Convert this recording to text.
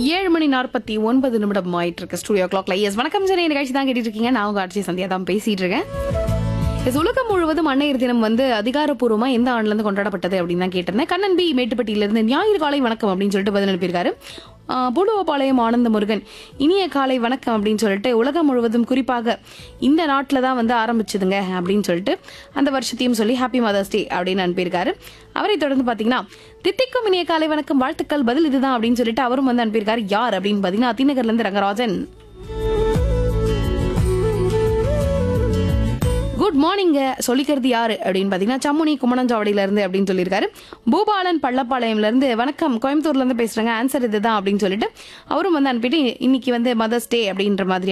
ஏழு மணி நாற்பத்தி ஒன்பது நிமிடம் ஆயிட்டு இருக்கு ஸ்டுடியோ கிளாக்ல எஸ் வணக்கம் சார் நிகழ்ச்சி தான் கேட்டுட்டு இருக்கீங்க நான் உங்க ஆட்சி சந்தியா தான் பேசிட்டு இருக்கேன் எஸ் உலகம் முழுவதும் அன்னையர் தினம் வந்து அதிகாரப்பூர்வமா எந்த ஆண்டுல இருந்து கொண்டாடப்பட்டது அப்படின்னு தான் கேட்டிருந்தேன் கண்ணன் பி மேட்டுப்பட்டியில இருந்து ஞாயிறு காலை வணக்கம் அப்படின்னு சொல்லிட்டு பதில் அனுப்பியிருக்காரு ஆஹ் பூலுவபாளையம் ஆனந்த முருகன் இனிய காலை வணக்கம் அப்படின்னு சொல்லிட்டு உலகம் முழுவதும் குறிப்பாக இந்த நாட்டில் தான் வந்து ஆரம்பிச்சதுங்க அப்படின்னு சொல்லிட்டு அந்த வருஷத்தையும் சொல்லி ஹாப்பி மதர்ஸ் டே அப்படின்னு அனுப்பியிருக்காரு அவரை தொடர்ந்து பார்த்தீங்கன்னா தித்திக்கும் இனிய காலை வணக்கம் வாழ்த்துக்கள் பதில் இதுதான் அப்படின்னு சொல்லிட்டு அவரும் வந்து அனுப்பியிருக்காரு யார் அப்படின்னு பார்த்தீங்கன்னா அத்திநகர்ல இருந்து ரங்கராஜன் குட் மார்னிங்க சொல்லிக்கிறது யாரு அப்படின்னு பார்த்தீங்கன்னா சம்முனி குமணஞ்சாவடியில இருந்து அப்படின்னு சொல்லியிருக்காரு பூபாலன் பள்ளப்பாளையம்ல இருந்து வணக்கம் கோயம்புத்தூர்ல இருந்து பேசுறேங்க ஆன்சர் இதுதான் அப்படின்னு சொல்லிட்டு அவரும் வந்து அனுப்பிட்டு இன்னைக்கு வந்து மதர்ஸ் டே அப்படின்ற மாதிரி